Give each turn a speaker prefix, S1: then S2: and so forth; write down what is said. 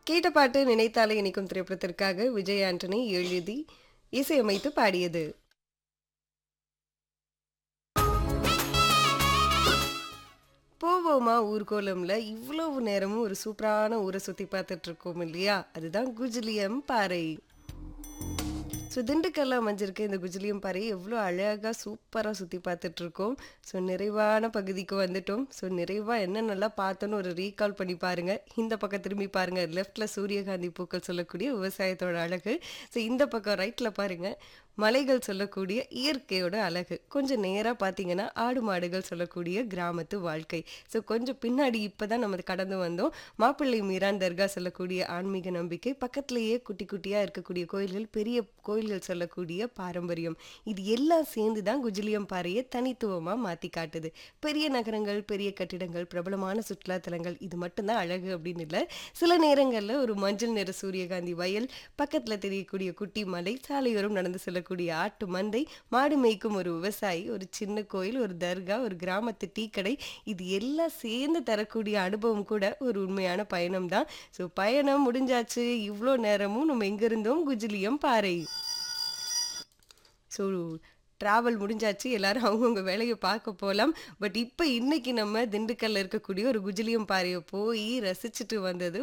S1: கேட்ட பாட்டு நினைத்தாலே இனிக்கும் திரைப்படத்திற்காக விஜய் ஆண்டனி எழுதி இசையமைத்து பாடியது போவோமா ஊர்கோலம்ல இவ்வளவு நேரமும் ஒரு சூப்பரான ஊரை சுத்தி பார்த்துட்டு இருக்கோம் இல்லையா அதுதான் குஜிலியம் பாறை ஸோ திண்டுக்கல்ல அமைஞ்சிருக்க இந்த குஜிலியம் பாறை எவ்வளோ அழகாக சூப்பராக சுற்றி பார்த்துட்டு இருக்கோம் ஸோ நிறைவான பகுதிக்கு வந்துட்டோம் ஸோ நிறைவாக என்னென்னலாம் பார்த்தோன்னு ஒரு ரீகால் பண்ணி பாருங்கள் இந்த பக்கம் திரும்பி பாருங்கள் லெஃப்டில் சூரியகாந்தி பூக்கள் சொல்லக்கூடிய விவசாயத்தோட அழகு ஸோ இந்த பக்கம் ரைட்டில் பாருங்கள் மலைகள் சொல்லக்கூடிய இயற்கையோட அழகு கொஞ்சம் நேராக பார்த்தீங்கன்னா ஆடு மாடுகள் சொல்லக்கூடிய கிராமத்து வாழ்க்கை ஸோ கொஞ்சம் பின்னாடி இப்போ தான் நம்ம கடந்து வந்தோம் மாப்பிள்ளை மீரான் தர்கா சொல்லக்கூடிய ஆன்மீக நம்பிக்கை பக்கத்துலேயே குட்டி குட்டியாக இருக்கக்கூடிய கோயில்கள் பெரிய கோயில்கள் சொல்லக்கூடிய பாரம்பரியம் இது எல்லாம் சேர்ந்து தான் குஜிலியம் பாறையை தனித்துவமாக மாற்றி காட்டுது பெரிய நகரங்கள் பெரிய கட்டிடங்கள் பிரபலமான சுற்றுலாத்தலங்கள் இது மட்டும்தான் அழகு அப்படின்னு இல்லை சில நேரங்களில் ஒரு மஞ்சள் நிற சூரியகாந்தி வயல் பக்கத்தில் தெரியக்கூடிய குட்டி மலை சாலையோரம் நடந்து செல்லக்கூடிய ஆட்டு மந்தை மாடு மேய்க்கும் ஒரு விவசாயி ஒரு சின்ன கோயில் ஒரு தர்கா ஒரு கிராமத்து டீ கடை இது எல்லாம் சேர்ந்து தரக்கூடிய அனுபவம் கூட ஒரு உண்மையான பயணம் தான் ஸோ பயணம் முடிஞ்சாச்சு இவ்வளோ நேரமும் நம்ம எங்க இருந்தோம் குஜிலியம் பாறை ஸோ ட்ராவல் முடிஞ்சாச்சு எல்லாரும் அவங்கவுங்க வேலையை பார்க்க போகலாம் பட் இப்போ இன்னைக்கு நம்ம திண்டுக்கல்ல இருக்கக்கூடிய ஒரு குஜிலியம் பாறையை போய் ரசிச்சுட்டு வந்தது